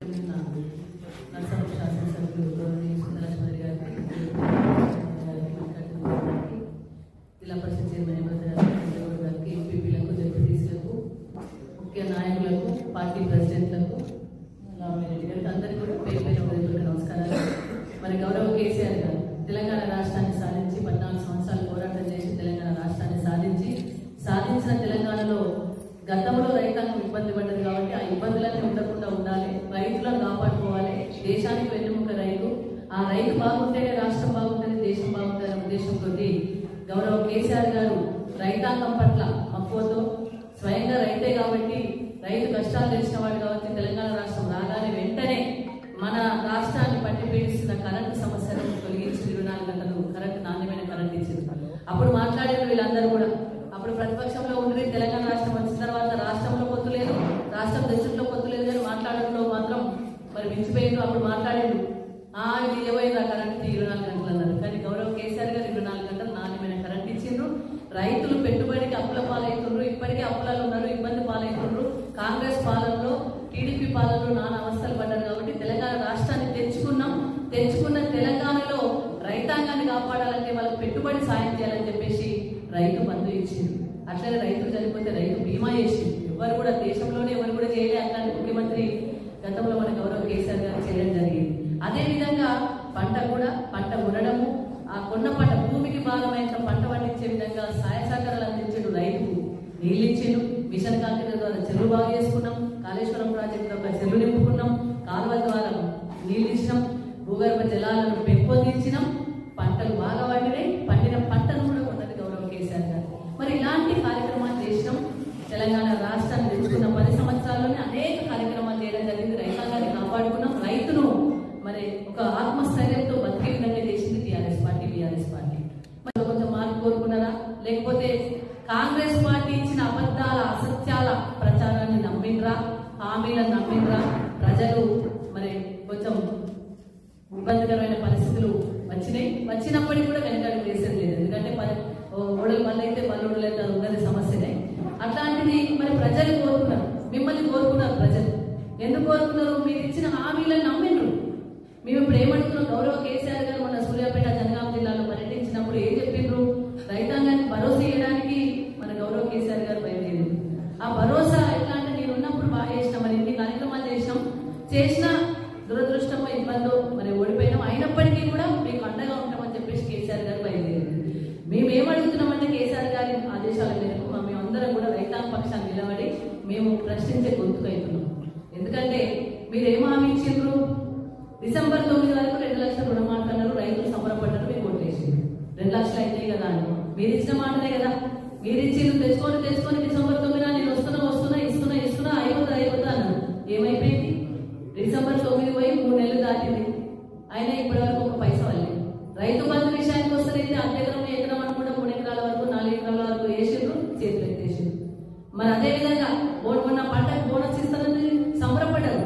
నర్సాపు శాసనసభ్యులు గౌరవనీయ సుందరలక్ష్మణ్ గారికి గారికి, జిల్లా పరిషత్ చైర్మన్ ఎమ్మెల్యే గారికి, గారికి ఎంపీపీలకు జడ్పీటీసీలకు ముఖ్య నాయకులకు పార్టీ ప్రెసిడెంట్లకు రామరెడ్డి గారికి అందరికీ కూడా పేరు పైన హృదయపూర్వక నమస్కారాలు మరి గౌరవ కేసీఆర్ గారు తెలంగాణ రాష్ట్రాన్ని సాధించి పద్నాలుగు సంవత్సరాలు పోరాటం చేసి తెలంగాణ రాష్ట్రాన్ని సాధించి సాధించిన తెలంగాణలో గతంలో రైతాంగం ఇబ్బంది పడ్డది కాబట్టి ఆ ఇబ్బందులన్నీ ఉండకుండా ఉండాలి రైతులను కాపాడుకోవాలి దేశానికి వెన్నుముక రైతు ఆ రైతు బాగుంటేనే రాష్ట్రం బాగుంటుంది దేశం బాగుంటుంది అనే ఉద్దేశంతో గౌరవ కేసీఆర్ గారు రైతాంగం పట్ల మక్కువతో స్వయంగా రైతే కాబట్టి రైతు కష్టాలు తెలిసిన వాడు కాబట్టి తెలంగాణ రాష్ట్రం రాగానే వెంటనే మన రాష్ట్రాన్ని పట్టి పీడిస్తున్న కరెంటు సమస్యను తొలగించి ఇరవై నాలుగు గంటలు కరెంటు నాణ్యమైన కరెంట్ ఇచ్చింది అప్పుడు మాట్లాడిన వీళ్ళందరూ కూడా అప్పుడు ప్రతిపక్షంలో ఉండి తెలంగాణ రాష్ట్రం వచ్చిన తర్వాత రాష్ట్రంలో పొత్తు లేదు రాష్ట్రం దేశంలో పొత్తు లేదు అని మాట్లాడడంలో మాత్రం మరి మించిపోయిండు అప్పుడు మాట్లాడిండు ఆ ఇది ఇరవైనా కరెంట్ ఇరవై నాలుగు గంటలు అన్నారు కానీ గౌరవ్ కేసీఆర్ గారు ఇరవై నాలుగు గంటలు నాణ్యమైన కరెంట్ ఇచ్చిండ్రు రైతులు పెట్టుబడికి అప్పుల పాలవుతుండ్రు ఇప్పటికే అప్పులలో ఉన్నారు ఇబ్బంది పాలవుతుండ్రు కాంగ్రెస్ పాలనలో టీడీపీ పాలనలో నానా అవస్థలు పడ్డారు కాబట్టి తెలంగాణ రాష్ట్రాన్ని తెచ్చుకున్నాం తెచ్చుకున్న తెలంగాణలో రైతాంగాన్ని కాపాడాలంటే వాళ్ళకి పెట్టుబడి సాయం చేయాలని చెప్పేసి రైతు బంధు ఇచ్చింది అట్లనే రైతులు చనిపోతే రైతు బీమా చేసింది ఎవరు కూడా దేశంలోనే ఎవరు కూడా చేయలే అట్లాంటి ముఖ్యమంత్రి గతంలో మన గౌరవ కేసీఆర్ గారు చేయడం జరిగింది అదే విధంగా పంట కూడా పంట ఉండడము ఆ కొన్న పంట భూమికి భాగమైన పంట పండించే విధంగా సహాయ సహకారాలు అందించాడు రైతు నీళ్ళు ఇచ్చిండు మిషన్ కాంక్రీట్ ద్వారా చెరువు బాగు చేసుకున్నాం కాళేశ్వరం ప్రాజెక్టు ఒక చెరువు నింపుకున్నాం కాలువ ద్వారా నీళ్ళు ఇచ్చినాం భూగర్భ జలాలను పెంపొందించినాం పంటలు బాగా పండినాయి పండిన పంటను కూడా ఉన్నది గౌరవ కేసీఆర్ గారు మరి ఇలాంటి కార్యక్రమాలు చేసినాం తెలంగాణ రాష్ట్రాన్ని తెచ్చుకున్న పది సంవత్సరాల్లోనే అనేక కార్యక్రమాలు చేయడం జరిగింది రైతాంగాన్ని కాపాడుకున్నాం రైతును మరి ఒక ఆత్మస్థైర్యంతో బతికే విధంగా చేసింది టీఆర్ఎస్ పార్టీ బీఆర్ఎస్ పార్టీ మరి కొంచెం మార్పు కోరుకున్నారా లేకపోతే కాంగ్రెస్ పార్టీ ఇచ్చిన అబద్ధాల అసత్యాల ప్రచారాన్ని నమ్మిండ్రా హామీలను నమ్మిండ్రా ప్రజలు మరి కొంచెం ఇబ్బందికరమైన పరిస్థితులు వచ్చినాయి వచ్చినప్పటికీ కూడా వెనకాడి వేసేది లేదు ఎందుకంటే పని ఓడలు మళ్ళీ అయితే మళ్ళీ అయితే అది ఉన్నది సమస్యనే అట్లాంటిది మరి ప్రజలు కోరుకున్నారు మిమ్మల్ని కోరుకున్నారు ప్రజలు ఎందుకు కోరుకున్నారు మీరు ఇచ్చిన హామీలను నమ్మిండ్రు మేము ఇప్పుడు ఏమంటున్నాం గౌరవ కేసీఆర్ గారు మన సూర్యాపేట జనగాం జిల్లాలో పర్యటించినప్పుడు ఏం చెప్పిండ్రు రైతాంగాన్ని భరోసా ఇవ్వడానికి మన గౌరవ కేసీఆర్ గారు బయలుదేరింది ఆ భరోసా ఎట్లా అంటే నేను ఉన్నప్పుడు బాగా చేసినాం మరి ఇన్ని కార్యక్రమాలు చేసినాం చేసిన దురదృష్టమో ఇబ్బందో మరి ఓడిపోయినాం అయినప్పటికీ కూడా మీకు అండగా ఉంటామని చెప్పేసి కేసీఆర్ గారు బయలుదేరింది మేము ఏమడుగుతున్నామంటే కేసీఆర్ గారి ఆదేశాల మేరకు మా మేమందరం కూడా రైతాంగ పక్షాన్ని నిలబడి మేము ప్రశ్నించే గొంతుకైతున్నాం ఎందుకంటే మీరు ఏం హామీ ఇచ్చిండ్రు డిసెంబర్ తొమ్మిది వరకు రెండు లక్షల రుణమాట అన్నారు రైతులు సంబరపడ్డారు మీకు ఓట్లేసింది రెండు లక్షలు అయినాయి కదా అని మీరు ఇచ్చిన మాటనే కదా మీరు ఇచ్చిండ్రు తెచ్చుకొని తెచ్చుకొని డిసెంబర్ తొమ్మిది నేను వస్తున్నా వస్తున్నా ఇస్తున్నా ఇస్తున్నా అయిపోతా అయిపోతా అన్నారు ఏమైపోయింది డిసెంబర్ తొమ్మిది పోయి మూడు నెలలు దాటింది అయినా ఇప్పటి వరకు ఒక పైసా వాళ్ళే రైతు బంధు విషయానికి వస్తే అంత ఎకరం ఎకరం అనుకుంటే మూడు ఎకరాల వరకు నాలుగు ఎకరాల వరకు వేసిండ్రు చేతులు ఎత్తేసిండ్రు మరి అదే విధంగా బోన్ మొన్న పంటకు బోనస్ ఇస్తారని సంబరపడ్డారు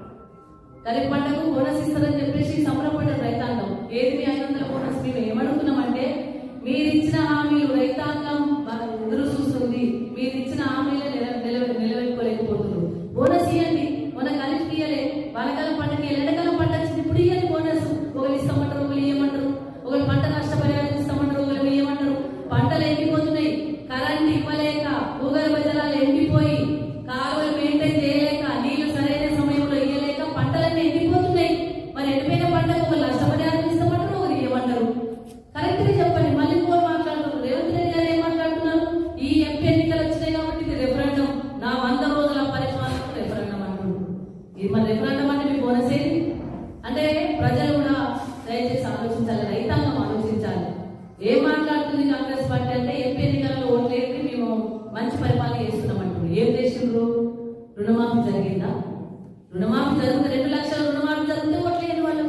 ఖరీఫ్ పంటకు బోనస్ ఇస్తారని చెప్పేసి సంబరపడ్డారు రైతాంగం ఏది మీ ఐదు వందల బోనస్ మేము ఏమడుగుతున్నామంటే మీరు ఇచ్చిన హామీలు రైతాంగం బాగా ఎదురు చూస్తుంది మీరు ఇచ్చిన హామీలు నిల- నిలవ నిలబెట్టుకోలేకపోతున్నారు బోనస్ ఇవ్వండి మన ఖరీఫ్ ఇయ్యలే వానకాలం పంటకి ఎండాకాలం పంట వచ్చింది ఇప్పుడు ఇవ్వండి బోనస్ ఒకరు ఇస్తామంటారు ఒకరు ఇవ్వమంటారు ఒకరు పంట నష్టపరిహారం ఇస్తామంటారు ఒకరు ఇవ్వమంటారు పంటలు ఎండిపోతున్నాయి కరెంట్ ఇవ్వలేక భూగర్భ జలాలు ఎండిపోయి కాలువలు మెయింటైన్ చేయలేక నీళ్లు సరైన సమయంలో ఇవ్వలేక పంటలన్నీ ఎండిపోతున్నాయి మరి ఎండిపోయిన పంటకు ఒకరు నష్టపరిహారం ఇస్తామంటారు ఒకరు ఇవ్వమంటారు కరెక్ట్ గా చెప్పండి మళ్ళీ ఇంకోరు మాట్లాడుతున్నారు రేవంత్ రెడ్డి గారు ఏం మాట్లాడుతున్నారు ఈ ఎంపీ ఎన్నికలు వచ్చినాయి కాబట్టి ఇది రెఫరెండం నా వంద రోజుల పరిపాలన రెఫరెండం అంటున్నారు ఇది మన రెఫరెండం అంటే మీ బోనస్ ఏంటి అంటే ప్రజలు కూడా దయచేసి ఆలోచించాలి రైతాంగం ఆలోచించాలి ఏం మాట్లాడుతుంది కాంగ్రెస్ పార్టీ అంటే ఎంపీ ఎన్నికలలో ఓట్లేసి మేము మంచి పరిపాలన చేస్తున్నాం అంటున్నారు ఏం చేసిండ్రు రుణమాఫీ జరిగిందా రుణమాఫీ జరిగితే రెండు లక్షల రుణమాఫీ జరిగితే ఓట్లేదు వాళ్ళు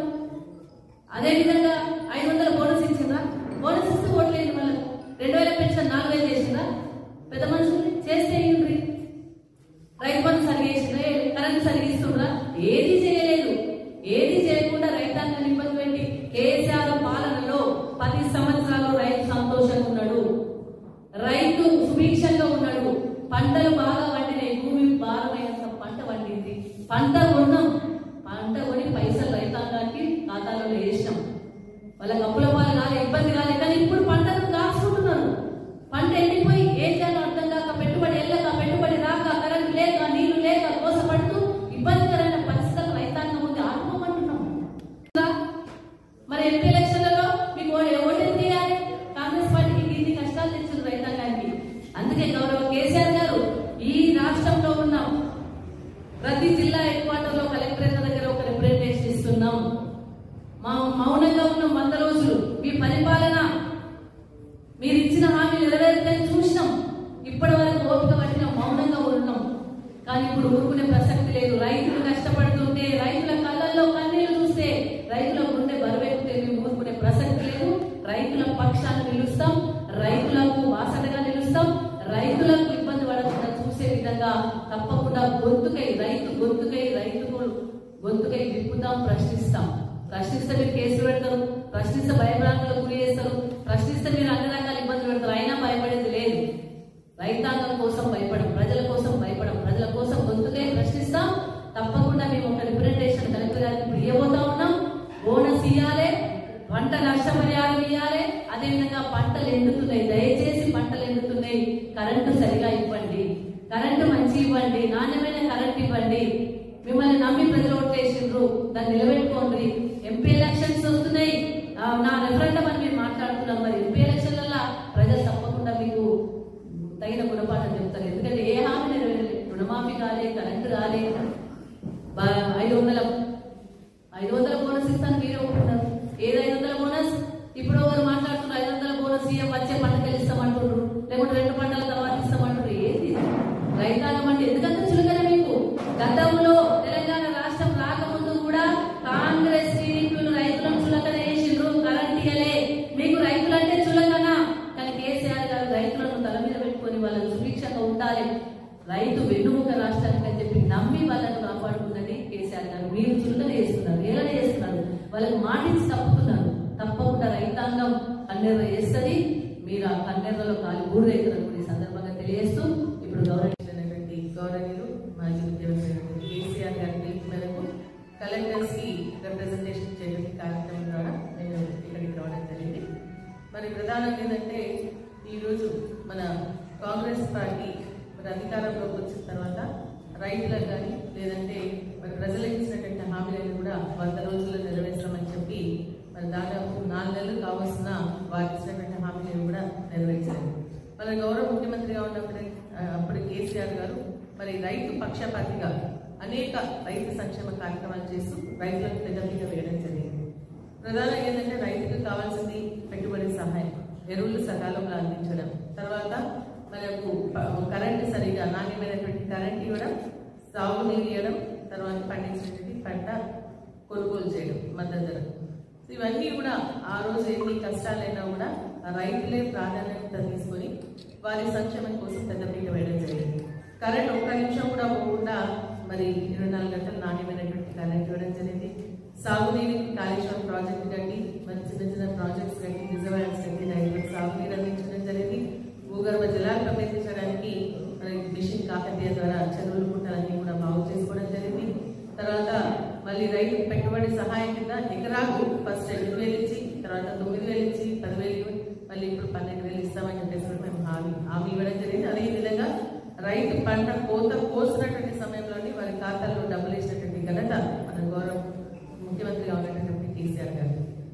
అదే విధంగా ఐదు వందల బోనస్ ఇచ్చిందా బోనస్ ఇస్తే ఓట్లేదు వాళ్ళు రెండు వేల పెన్షన్ నాలుగు వేలు చేసిందా పెద్ద మనుషులు చేస్తే ఏంటి రైతు బంధు సరిగా చేసిందా కరెంట్ సరిగా ఇస్తుండ్రా ఏది చేయలేదు ఏది చేయకుండా రైతాంగాన్ని ఇబ్బంది పెట్టి కేసీఆర్ పాలనలో పది సంవత్సరాలు రైతు సంతోషంగా ఉన్నాడు రైతు సుభిక్షంగా ఉన్నాడు పంటలు బాగా పండినాయి భూమి భారమైనంత పంట పండింది పంట కొన్నాం వాళ్ళకి అప్పుల పాలు కాలే ఇబ్బంది కాలే కానీ ఇప్పుడు పంటను దాచుకుంటున్నారు పంట ఎండిపోయి ఏం చేయాలో అర్థం కాక పెట్టుబడి వెళ్ళక పెట్టుబడి రాక కరెంట్ లేక నీళ్లు లేక కోసపడుతూ ఇబ్బందికరమైన పరిస్థితులు రైతాంగం ఉంది ఆత్మమంటున్నాం ఇంకా మరి ఎంపీ ఎలక్షన్లలో మీకు ఓ- ఓటు తీయాలి కాంగ్రెస్ పార్టీకి ఇన్ని కష్టాలు తెచ్చిన రైతాంగానికి అందుకే గౌరవ కేసీఆర్ గారు ఈ రాష్ట్రంలో ఉన్న ప్రతి జిల్లా హెడ్ క్వార్టర్ లో కలెక్టరేట్ దగ్గర ఒక రిప్రజెంటేషన్ ఇస్తున్నాం మా మౌనంగా ఉన్న వంద రోజులు మీ పరిపాలన మీరు ఇచ్చిన హామీలు నెరవేరుతాయని చూసినాం ఇప్పటి వరకు ఓపిక పట్టిన మౌనంగా ఉన్నాం కానీ ఇప్పుడు ఊరుకునే ప్రసక్తి లేదు రైతులు కష్టపడుతుంటే రైతుల కళ్ళల్లో కన్నీళ్లు చూస్తే రైతుల గుండె బరువెక్కితే మేము ఊరుకునే ప్రసక్తి లేదు రైతుల పక్షాన్ని నిలుస్తాం రైతులకు వాసనగా నిలుస్తాం రైతులకు ఇబ్బంది పడకుండా చూసే విధంగా తప్పకుండా గొంతుకై రైతు గొంతుకై రైతుకు గొంతుకై విప్పుతాం ప్రశ్నిస్తాం ప్రశ్నిస్తే మీరు కేసులు పెడతారు ప్రశ్నిస్తే భయభ్రాంతులకు గురి చేస్తారు ప్రశ్నిస్తే మీరు అన్ని రకాల ఇబ్బందులు పెడతారు అయినా భయపడేది లేదు రైతాంగం కోసం భయపడం ప్రజల కోసం భయపడం ప్రజల కోసం గొంతుకై ప్రశ్నిస్తాం తప్పకుండా మేము ఒక రిప్రజెంటేషన్ కలెక్టర్ గారికి ఇప్పుడు ఇవ్వబోతా ఉన్నాం బోనస్ ఇవ్వాలి పంట నష్టపరిహారం ఇవ్వాలి అదేవిధంగా పంటలు ఎండుతున్నాయి దయచేసి పంటలు ఎండుతున్నాయి కరెంటు సరిగా ఇవ్వండి కరెంటు మంచి ఇవ్వండి నాణ్యమైన కరెంట్ ఇవ్వండి మిమ్మల్ని నమ్మి ప్రజలు ఓట్లేసిండ్రు దాన్ని నిలబెట్టుకోండి ఎంపీ ఎలక్షన్స్ వస్తున్నాయి ఆ, నా రెఫరెండం అని మీరు మాట్లాడుతున్నాం మరి ఎంపీ ఎలక్షన్లలో ప్రజలు తప్పకుండా మీకు తగిన గుణపాఠం చెప్తారు ఎందుకంటే ఏ హామీ నెరవేరలేదు రుణమాఫీ కాలే కరెంటు రాలే బ- ఐదు వందల ఐదు వందల బోనస్ ఇస్తాను మీరే ఒప్పుకున్నారు ఏది ఐదు వందల బోనస్ ఇప్పుడు ఒకరు మాట్లాడుతున్నారు ఐదు వందల బోనస్ సీఎం వచ్చే పంటకి ఇస్తామంటున్నారు లేకుంటే రెండు పంటల తర్వాత ఇస్తామంటున్నారు ఏంది ఇది? రైతాంగం అంటే ఎందుకంత చులకన మీకు గతంలో తెలంగాణ రాష్ట్రం రాకముందు కూడా కాంగ్రెస్ టీడీపీలు రైతులను చులకన చేసిండ్రు కరెంట్ ఇయ్యలే మీకు రైతులంటే చులకన కానీ కేసీఆర్ గారు రైతులను తల మీద పెట్టుకొని వాళ్ళని సుభిక్షంగా ఉండాలి రైతు వెన్నుముక రాష్ట్రానికి అని చెప్పి నమ్మి వాళ్ళని కాపాడుకున్నది కేసీఆర్ గారు మీరు చులకన చేస్తున్నారు ఎలా చేస్తున్నారు వాళ్ళకి మాటించి తప్పుతున్నారు తప్పకుండా రైతాంగం కన్నెర్ర చేస్తుంది మీరు ఆ కన్నెర్రలో కాలి బూడిదైతున్నారు కూడా ఈ సందర్భంగా తెలియజేస్తూ ఇప్పుడు గౌరవించినటువంటి గౌరవీయులు మాజీ ముఖ్యమంత్రి కేసీఆర్ గారి పిలుపు మేరకు కలెక్టర్స్ కి రిప్రజెంటేషన్ చేయడం కార్యక్రమం ద్వారా నేను ఇక్కడికి రావడం జరిగింది మరి ప్రధానంగా ఏంటంటే ఈరోజు మన కాంగ్రెస్ పార్టీ మరి అధికారంలోకి వచ్చిన తర్వాత రైతులకు కానీ లేదంటే మరి ప్రజలకు ఇచ్చినటువంటి హామీలను కూడా వంద రోజుల్లో నెరవేర్చమని చెప్పి మరి దాదాపు నాలుగు నెలలు కావాల్సిన వారికి ఇచ్చినటువంటి హామీలను కూడా నెరవేర్చలేదు మన గౌరవ ముఖ్యమంత్రిగా ఉన్నప్పుడు ఆ, అప్పుడు కేసీఆర్ గారు మరి రైతు పక్షపాతిగా అనేక రైతు సంక్షేమ కార్యక్రమాలు చేస్తూ రైతులకు పెద్దపీట వేయడం జరిగింది ప్రధానంగా ఏంటంటే రైతులకు కావాల్సింది పెట్టుబడి సహాయం ఎరువులు సకాలంలో అందించడం తర్వాత మనకు ప- కరెంటు సరిగా నాణ్యమైనటువంటి కరెంట్ ఇవ్వడం సాగునీరు ఇవ్వడం తర్వాత పండించినటువంటి పంట కొనుగోలు చేయడం మద్దతు ధర సో ఇవన్నీ కూడా ఆ రోజు ఎన్ని కష్టాలైనా కూడా ఆ రైతులే ప్రాధాన్యత తీసుకొని వారి సంక్షేమం కోసం పెద్దపీట వేయడం జరిగింది కరెంట్ ఒక్క నిమిషం కూడా పోకుండా మరి ఇరవై నాలుగు గంటలు నాణ్యమైనటువంటి కరెంట్ ఇవ్వడం జరిగింది సాగునీరుకి కాళేశ్వరం ప్రాజెక్ట్ కట్టి మరి చిన్న చిన్న ప్రాజెక్ట్స్ కట్టి రిజర్వాయర్స్ కట్టి రైతులకు సాగునీరు అందించడం జరిగింది భూగర్భ జలాలు పెంపొందించడానికి మరి మిషన్ కాకతీయ ద్వారా చెరువులు గుంటలన్నీ కూడా బాగు చేసుకోవడం జరిగింది తర్వాత మళ్ళీ రైతు పెట్టుబడి సహాయం కింద ఎకరాకు ఫస్ట్ ఎనిమిది వేలు ఇచ్చి తర్వాత తొమ్మిది వేలు ఇచ్చి పదివేలు ఇవ్వి, మళ్ళీ ఇప్పుడు పన్నెండు వేలు ఇస్తామని చెప్పేసి కూడా మేము హామీ హామీ ఇవ్వడం జరిగింది అదే విధంగా రైతు పంట కోత కోసినటువంటి సమయంలోనే వారి ఖాతాల్లో డబ్బులు వేసినటువంటి ఘనత మన గౌరవ ముఖ్యమంత్రిగా ఉన్నటువంటి కేసీఆర్ గారు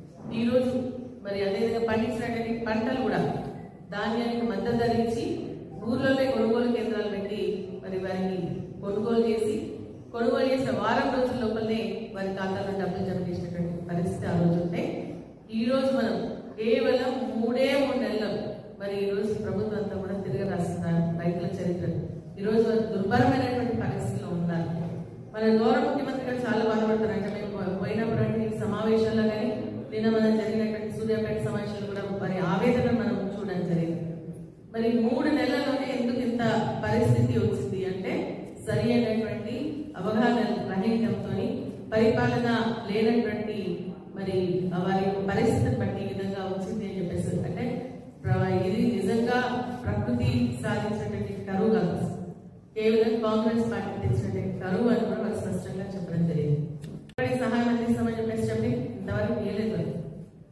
ఈ రోజు మరి అదేవిధంగా పండించినటువంటి పంటలు కూడా ధాన్యానికి మద్దతు ధరించి ఊర్లోనే కొనుగోలు కేంద్రాలు పెట్టి మరి వారిని కొనుగోలు చేసి కొనుగోలు చేసిన వారం రోజుల లోపలనే వారి ఖాతాలో డబ్బులు జమ చేసినటువంటి పరిస్థితి ఆ రోజు ఉంటే ఈ రోజు మనం కేవలం మూడే మూడు నెలలు మరి ఈ రోజు ప్రభుత్వం అంతా కూడా తిరిగి రాస్తున్నారు రైతుల చరిత్ర ఈ రోజు వారు దుర్భరమైనటువంటి పరిస్థితిలో ఉన్నారు మన గౌరవ ముఖ్యమంత్రి గారు చాలా బాధపడతారు అంటే మేము పోయినటువంటి సమావేశాల్లో కానీ నిన్న మనం జరిగినటువంటి సూర్యాపేట సమావేశంలో కూడా వారి ఆవేదన మనం చూడడం జరిగింది మరి మూడు నెలల్లోనే ఎందుకు ఇంత పరిస్థితి వచ్చింది అంటే సరి అయినటువంటి అవగాహన రహితంతో పరిపాలన లేనటువంటి మరి వారి యొక్క పరిస్థితిని బట్టి ఈ విధంగా వచ్చింది అని చెప్పేసి అంటే ప్ర- ఇది నిజంగా ప్రకృతి సాధించినటువంటి కరువు కాదు కేవలం కాంగ్రెస్ పార్టీ తెచ్చినటువంటి కరువు అని కూడా వారు స్పష్టంగా చెప్పడం జరిగింది పెట్టుబడి సహాయం అందిస్తామని చెప్పేసి చెప్పి ఇంతవరకు ఇవ్వలేదు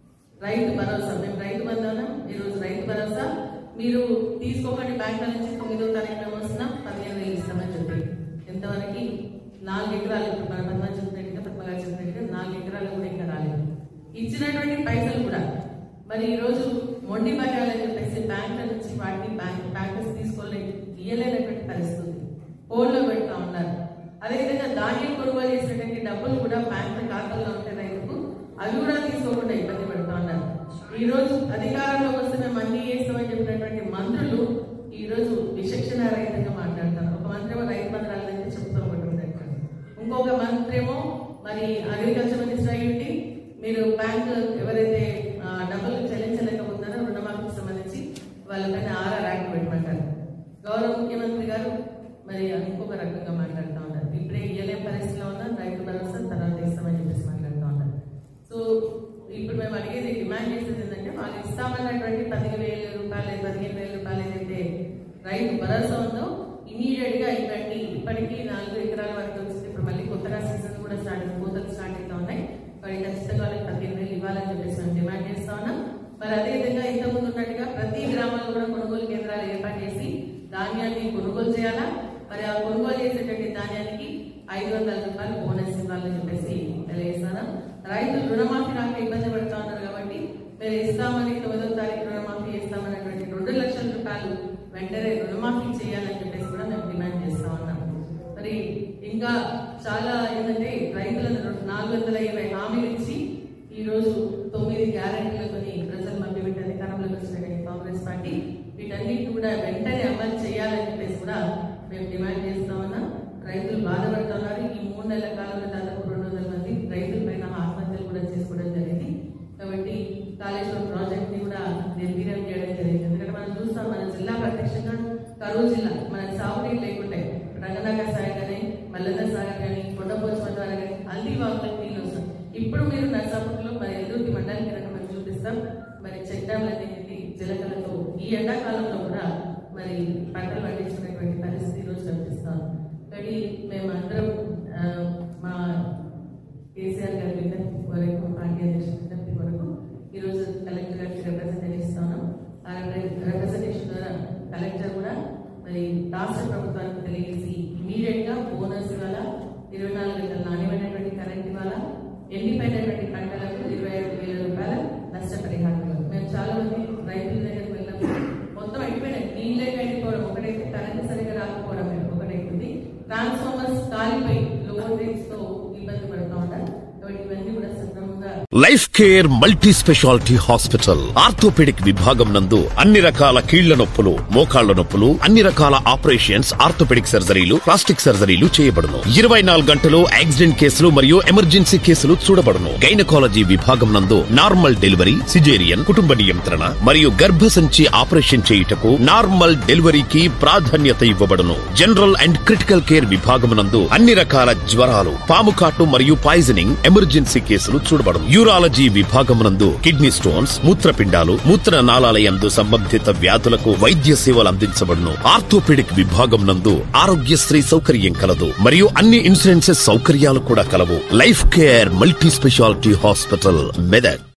రైతు భరోసా మేము రైతు బంధనం ఈరోజు రైతు భరోసా మీరు తీసుకోకండి బ్యాంకుల నుంచి తొమ్మిదో తారీఖున వస్తున్నాం పదిహేను వేలు ఇస్తామని చెప్పి ఎంతవరకు నాలుగు ఎకరాలు ఇప్పుడు మన పద్మ చెప్పినట్టుగా పద్మగారు చెప్పినట్టుగా నాలుగు ఎకరాలు కూడా ఇంకా రాలేదు ఇచ్చినటువంటి పైసలు కూడా మరి ఈరోజు మొండి బకాయిలని చెప్పేసి బ్యాంకుల నుంచి వాటిని బ్యాంక్ బ్యాంకర్స్ తీసుకోలే ఇయ్యలేనటువంటి పరిస్థితి ఉంది హోల్డ్లో పెడతా ఉన్నారు అదేవిధంగా ధాన్యం కొనుగోలు చేసినటువంటి డబ్బులు కూడా బ్యాంక్ ఖాతాల్లో ఉంటే రైతుకు అవి కూడా తీసుకోకుండా ఇబ్బంది పెడతా ఉన్నారు ఈ రోజు అధికారంలోకి వస్తే మేము అన్ని చేస్తామని చెప్పినటువంటి మంత్రులు ఈ రోజు విచక్షణ రహితంగా మాట్లాడతారు ఒక మంత్రి ఏమో రైతు మంత్రాలు అయితే చెప్తూ ఒకటి ఉంటారు ఇంకొక మంత్రి ఏమో మరి అగ్రికల్చర్ మినిస్టర్ అయ్యింది మీరు బ్యాంక్ ఎవరైతే ఆ, డబ్బులు చెల్లించలేకపోతున్నారో రుణమాఫీకి సంబంధించి వాళ్ళపైన ఆర్ఆర్ యాక్ట్ పెట్టమంటారు గౌరవ ముఖ్యమంత్రి గారు మరి ఇంకొక రకంగా మాట్లాడుతూ ఉన్నారు ఇప్పుడే ఇయ్యలేం పరిస్థితిలో ఉన్నా రైతు భరోసా తర్వాత ఇస్తామని చెప్పేసి మాట్లాడుతూ ఉన్నారు సో ఇప్పుడు మేము అడిగేది డిమాండ్ చేసేది ఏంటంటే వాళ్ళు ఇస్తామన్నటువంటి పదిహేను వేల రూపాయలు పదిహేను వేల రూపాయలు ఏదైతే రైతు భరోసా ఉందో ఇమీడియట్ గా ఇవ్వండి ఇప్పటికీ నాలుగు ఎకరాల వరకు వచ్చింది ఇప్పుడు మళ్ళీ కొత్తగా సీజన్ కూడా స్టార్ట్ కోతలు స్టార్ట్ అవుతా ఉన్నాయి మరి ఖచ్చితంగా వాళ్ళకి పదిహేను వేలు ఇవ్వాలని చెప్పేసి మేము డిమాండ్ చేస్తా ఉన్నాం మరి అదే విధంగా ఇంతకుముందు ఉన్నట్టుగా ప్రతి గ్రామంలో కూడా కొనుగోలు కేంద్రాలు ఏర్పాటు చేసి ధాన్యాన్ని కొనుగోలు చేయాలా మరి ఆ కొనుగోలు చేసేటువంటి ధాన్యానికి ఐదు వందల రూపాయలు బోనస్ ఇవ్వాలని చెప్పేసి తెలియజేస్తాను రైతులు రుణమాఫీ రాక ఇబ్బంది పడుతా ఉన్నారు కాబట్టి మీరు ఇస్తామని తొమ్మిదో తారీఖు రుణమాఫీ చేస్తామన్నటువంటి రెండు లక్షల రూపాయలు వెంటనే రుణమాఫీ చేయాలని చెప్పేసి కూడా మేము డిమాండ్ చేస్తా ఉన్నాం మరి ఇంకా చాలా ఏంటంటే రైతులను నాలుగు వందల ఇరవై హామీలు ఇచ్చి ఈ రోజు తొమ్మిది గ్యారెంటీలతోని ప్రజలు మభ్యపెట్టి అధికారంలోకి వచ్చినటువంటి కాంగ్రెస్ పార్టీ వీటన్నిటిని కూడా వెంటనే అమలు చేయాలని చెప్పేసి కూడా మేము డిమాండ్ చేస్తా ఉన్నాం రైతులు బాధపడుతున్నారు ఈ మూడు నెలల కాలంలో దాదాపు రెండు వందల మంది రైతుల పైన ఆత్మహత్యలు కూడా చేసుకోవడం జరిగింది కాబట్టి కాళేశ్వరం ప్రాజెక్ట్ ని కూడా నిర్వీర్యం చేయడం జరిగింది ఎందుకంటే మనం చూస్తాం మన జిల్లా ప్రత్యక్షంగా కరూరు జిల్లా మన సాగునీరు లేకుంటే రంగనాగర్ సాగర్ కానీ మల్లన్న సాగర్ కానీ కొండపోచమ్మ ద్వారా కానీ అల్లి వాగులకు నీళ్ళు వస్తాం ఇప్పుడు మీరు నర్సాపురంలో మరి ఎదురుకి మండలి కనుక మనం చూపిస్తాం మరి చెక్ డ్యామ్లన్నీ నిండి జలకలతో ఈ ఎండాకాలంలో కూడా మరి పంటలు పండించుకునేటువంటి పరిస్థితి ఈ రోజు కనిపిస్తాం కాబట్టి మేమందరం ఆ, మా కేసీఆర్ గారి విజ్ఞప్తి వరకు పార్టీ అధ్యక్షుల విజ్ఞప్తి వరకు ఈరోజు కలెక్టర్ గారికి రిప్రజెంటేషన్ ఇస్తాను ఆ రిప్రజెంటేషన్ ద్వారా కలెక్టర్ కూడా మరి రాష్ట్ర ప్రభుత్వానికి తెలియజేసి ఇమీడియట్ గా బోనస్ ఇవ్వాల ఇరవై నాలుగు గంటల నాణ్యమైనటువంటి కరెంట్ ఇవ్వాలా ఎండిపోయినటువంటి పంటలకు ఇరవై ఐదు వేల రూపాయల నష్టపరిహారం ఇవ్వాలి. మేము చాలా మంది రైతుల దగ్గరికి వెళ్ళినప్పుడు మొత్తం ఎండిపోయినాయి నీళ్ళే ఎండిపోవడం ఒకటైతే కరెంట్ సరిగా రాకపోవడం ఒకటైతుంది ట్రాన్స్ఫార్మర్స్ కాలిపోయి లో వోల్టేజ్ తో ఇబ్బంది పడుతూ ఉంటారు కాబట్టి ఇవన్నీ కూడా సక్రమంగా life care multi speciality hospital orthopaedic విభాగం నందు అన్ని రకాల కీళ్ల నొప్పులు మోకాళ్ల నొప్పులు అన్ని రకాల ఆపరేషన్స్ ఆర్థోపెడిక్ సర్జరీలు ప్లాస్టిక్ సర్జరీలు చేయబడును ఇరవై నాలుగు గంటలు యాక్సిడెంట్ కేసులు మరియు ఎమర్జెన్సీ కేసులు చూడబడును గైనకాలజీ విభాగం నందు నార్మల్ డెలివరీ సిజేరియన్ కుటుంబ నియంత్రణ మరియు గర్భసంచి ఆపరేషన్ చేయుటకు నార్మల్ డెలివరీకి ప్రాధాన్యత ఇవ్వబడును జనరల్ అండ్ క్రిటికల్ కేర్ విభాగం నందు అన్ని రకాల జ్వరాలు పాము కాటు మరియు పాయిజనింగ్ ఎమర్జెన్సీ కేసులు చూడబడును యూరాలజీ విభాగమునందు కిడ్నీ స్టోన్స్ మూత్రపిండాలు మూత్ర నాళాలయందు సంబంధిత వ్యాధులకు వైద్య సేవలు అందించబడును ఆర్థోపెడిక్ విభాగం నందు ఆరోగ్యశ్రీ సౌకర్యం కలదు మరియు అన్ని ఇన్సూరెన్సెస్ సౌకర్యాలు కూడా కలవు life care multi speciality hospital Medak